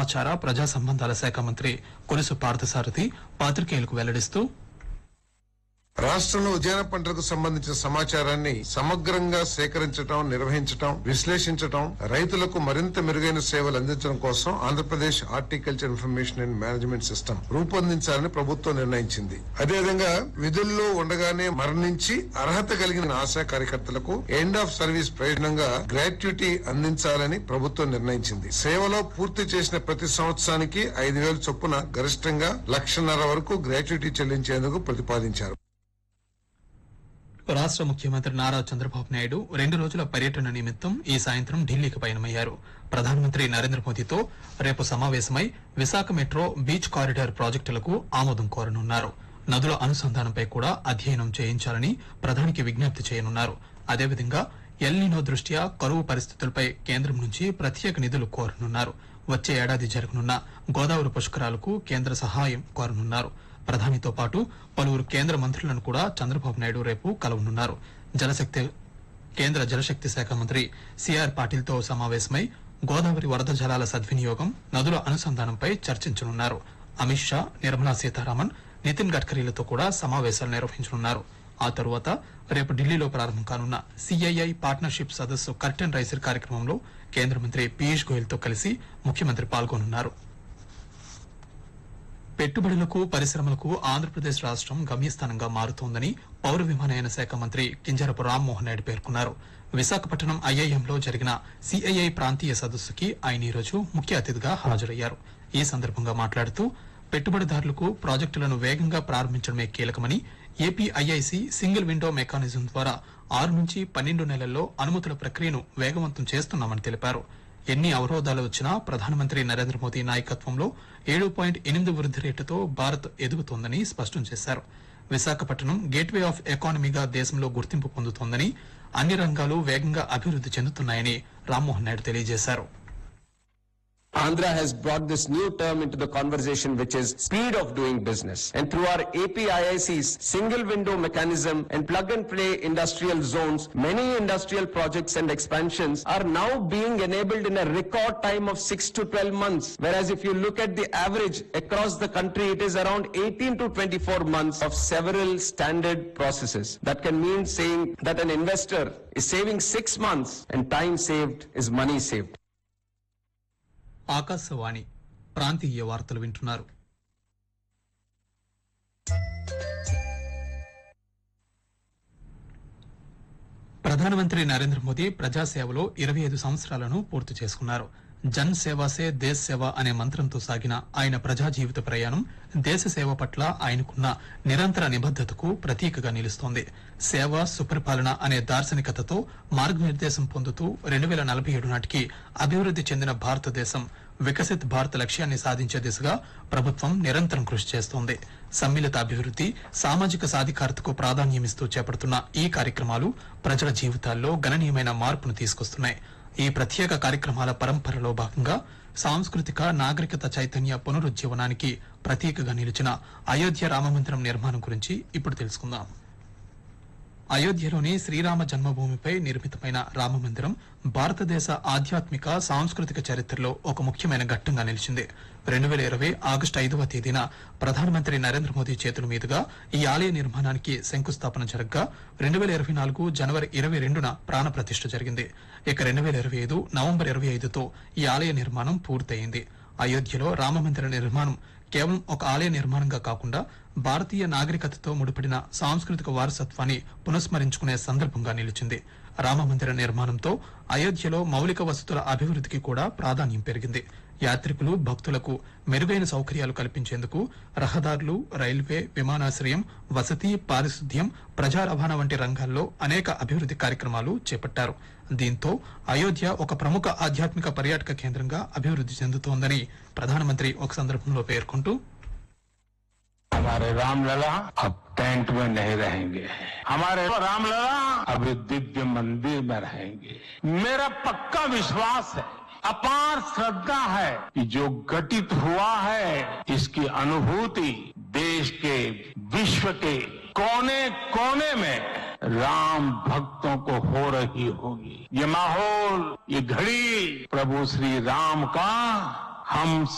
సమాచార ప్రజా సంబంధాల శాఖ మంత్రి కొలుసు పార్థసారథి పాత్రికేయులకు వెల్లడిస్తూ రాష్ట్రంలో ఉద్యాన పంటలకు సంబంధించిన సమాచారాన్ని సమగ్రంగా సేకరించడం నిర్వహించడం విశ్లేషించడం రైతులకు మరింత మెరుగైన సేవలు అందించడం కోసం Andhra Pradesh horticulture information and management system రూపొందించాలని ప్రభుత్వం నిర్ణయించింది అదేవిధంగా విధుల్లో ఉండగానే మరణించి అర్హత కలిగిన ఆశా కార్యకర్తలకు ఎండ్ ఆఫ్ సర్వీస్ ప్రయోజనంగా గ్రాట్యుటీ అందించాలని ప్రభుత్వం నిర్ణయించింది సేవలో పూర్తి చేసిన ప్రతి సంవత్సరానికి ఐదు వేలు చొప్పున గరిష్టంగా లక్షన్నర వరకు గ్రాట్యుటీ చెల్లించేందుకు ప్రతిపాదించారు రాష్ట్ర ముఖ్యమంత్రి నారా చంద్రబాబు నాయుడు రెండు రోజుల పర్యటన నిమిత్తం ఈ సాయంత్రం ఢిల్లీకి పయనమయ్యారు ప్రధానమంత్రి నరేంద్ర మోదీతో రేపు సమావేశమై విశాఖ మెట్రో బీచ్ కారిడార్ ప్రాజెక్టులకు ఆమోదం కోరనున్నారు నదుల అనుసంధానంపై కూడా అధ్యయనం చేయించాలని ప్రధానికి విజ్ఞప్తి చేయనున్నారు అదేవిధంగా ఎల్నినో దృష్ట్యా కరువు పరిస్థితులపై కేంద్రం నుంచి ప్రత్యేక నిధులు కోరనున్నారు వచ్చే ఏడాది జరగనున్న గోదావరి పుష్కరాలకు కేంద్ర సహాయం కోరనున్నారు ప్రధానితో పాటు పలువురు కేంద్ర మంత్రులను కూడా చంద్రబాబు నాయుడు రేపు కలవనున్నారు జలశక్తి కేంద్ర జలశక్తి శాఖ మంత్రి సిఆర్ పాటిల్తో సమావేశమై గోదావరి వరద జలాల సద్వినియోగం నదుల అనుసంధానంపై చర్చించనున్నారు అమిత్ షా నిర్మలా సీతారామన్ నితిన్ గడ్కరీలతో కూడా సమావేశాలు నిర్వహించనున్నారు ఆ తరువాత రేపు ఢిల్లీలో ప్రారంభం కానున్న సిఐఐ పార్ట్నర్షిప్ సదస్సు కర్టెన్ రైసర్ కార్యక్రమంలో కేంద్ర మంత్రి పీయూష్ గోయల్ తో కలిసి ముఖ్యమంత్రి పాల్గొనున్నారు పెట్టుబడులకు పరిశ్రమలకు ఆంధ్రప్రదేశ్ రాష్ట్రం గమ్యస్థానంగా మారుతోందని పౌర విమానయాన శాఖ మంత్రి కింజరపు రామ్మోహన్ నాయుడు పేర్కొన్నారు విశాఖపట్నం ఐఐఎంలో జరిగిన సిఐఐ ప్రాంతీయ సదస్సుకి ఆయన ఈరోజు ముఖ్య అతిథిగా హాజరయ్యారు ఈ సందర్భంగా మాట్లాడుతూ పెట్టుబడిదారులకు ప్రాజెక్టులను వేగంగా ప్రారంభించడమే కీలకమని ఏపీఐఐసి సింగిల్ విండో మెకానిజం ద్వారా ఆరు నుంచి పన్నెండు నెలల్లో అనుమతుల ప్రక్రియను వేగవంతం చేస్తున్నామని తెలిపారు ఎన్ని అవరోధాలు వచ్చినా ప్రధానమంత్రి నరేంద్ర మోదీ నాయకత్వంలో ఏడు పాయింట్ ఎనిమిది వృద్ధి రేటుతో భారత్ ఎదుగుతోందని స్పష్టం చేశారు విశాఖపట్నం గేట్వే ఆఫ్ ఎకానమీగా దేశంలో గుర్తింపు పొందుతోందని అన్ని రంగాలు వేగంగా అభివృద్ది చెందుతున్నాయని రామ్మోహన్ నాయుడు తెలియజేశారు Andhra has brought this new term into the conversation, which is speed of doing business. And through our APIIC's single window mechanism and plug and play industrial zones, many industrial projects and expansions are now being enabled in a record time of 6 to 12 months. Whereas if you look at the average across the country, it is around 18 to 24 months of several standard processes. That can mean saying that an investor is saving six months and time saved is money saved. Akashvani ప్రాంతీయ వార్తలు వింటున్నారు ప్రధానమంత్రి నరేంద్ర మోదీ ప్రజాసేవలో ఇరవై ఐదు సంవత్సరాలను పూర్తి చేసుకున్నారు జన్ సేవా సే దేశ్ సేవ అనే మంత్రంతో సాగిన ఆయన ప్రజా జీవిత ప్రయాణం దేశ సేవ పట్ల ఆయనకున్న నిరంతర నిబద్దతకు ప్రతీకగా నిలుస్తోంది సేవ సుపరిపాలన అనే దార్శనికతతో మార్గనిర్దేశం పొందుతూ రెండు వేల నలభై ఏడు నాటికి అభివృద్ది చెందిన భారతదేశం వికసిత్ భారత్ లక్ష్యాన్ని సాధించే దిశగా ప్రభుత్వం నిరంతరం కృషి చేస్తోంది సమ్మిళిత అభివృద్ది సామాజిక సాధికారతకు ప్రాధాన్యమిస్తూ చేపడుతున్న ఈ కార్యక్రమాలు ప్రజల జీవితాల్లో గణనీయమైన మార్పును తీసుకొస్తున్నాయి ఈ ప్రత్యేక కార్యక్రమాల పరంపరలో భాగంగా సాంస్కృతిక నాగరికత చైతన్య పునరుజ్జీవనానికి ప్రతీకగా నిలిచిన అయోధ్య రామమందిరం నిర్మాణం గురించి ఇప్పుడు తెలుసుకుందాం అయోధ్యలోని శ్రీరామ జన్మభూమిపై నిర్మితమైన రామమందిరం భారతదేశ ఆధ్యాత్మిక సాంస్కృతిక చరిత్రలో ఒక ముఖ్యమైన ఘట్టంగా నిలిచింది రెండు వేల ఇరవై ఆగస్టు ఐదవ తేదీన ప్రధానమంత్రి నరేంద్ర మోదీ చేతుల మీదుగా ఈ ఆలయ నిర్మాణానికి శంకుస్థాపన జరగ్గా రెండు వేల ఇరవై నాలుగు జనవరి ఇరవై రెండున ప్రాణ ప్రతిష్ఠ జరిగింది ఇక రెండు వేల ఇరవై ఐదు నవంబర్ ఇరవై ఐదుతో ఈ ఆలయ నిర్మాణం పూర్తయింది అయోధ్యలో రామమందిర నిర్మాణం కేవలం ఒక ఆలయ నిర్మాణంగా కాకుండా భారతీయ నాగరికతతో ముడిపడిన సాంస్కృతిక వారసత్వాన్ని పునఃస్మరించుకునే సందర్భంగా నిలిచింది రామమందిర నిర్మాణంతో అయోధ్యలో మౌలిక వసతుల అభివృద్ధికి కూడా ప్రాధాన్యం పెరిగింది యాత్రికులు భక్తులకు మెరుగైన సౌకర్యాలు కల్పించేందుకు రహదారులు రైల్వే విమానాశ్రయం వసతి పారిశుద్ధ్యం ప్రజా రవాణా వంటి రంగాల్లో అనేక అభివృద్ది కార్యక్రమాలు చేపట్టారు దీంతో అయోధ్య ఒక ప్రముఖ ఆధ్యాత్మిక పర్యాటక కేంద్రంగా అభివృద్ది చెందుతోందని ప్రధానమంత్రి ఒక సందర్భంలో పేర్కొంటూ हमारे रामलला अब टेंट में नहीं रहेंगे हमारे रामलला अब दिव्य मंदिर में रहेंगे मेरा पक्का विश्वास है अपार श्रद्धा है कि जो घटित हुआ है इसकी अनुभूति देश के विश्व के कोने कोने में राम भक्तों को हो रही होगी ये माहौल ये घड़ी प्रभु श्री राम का हम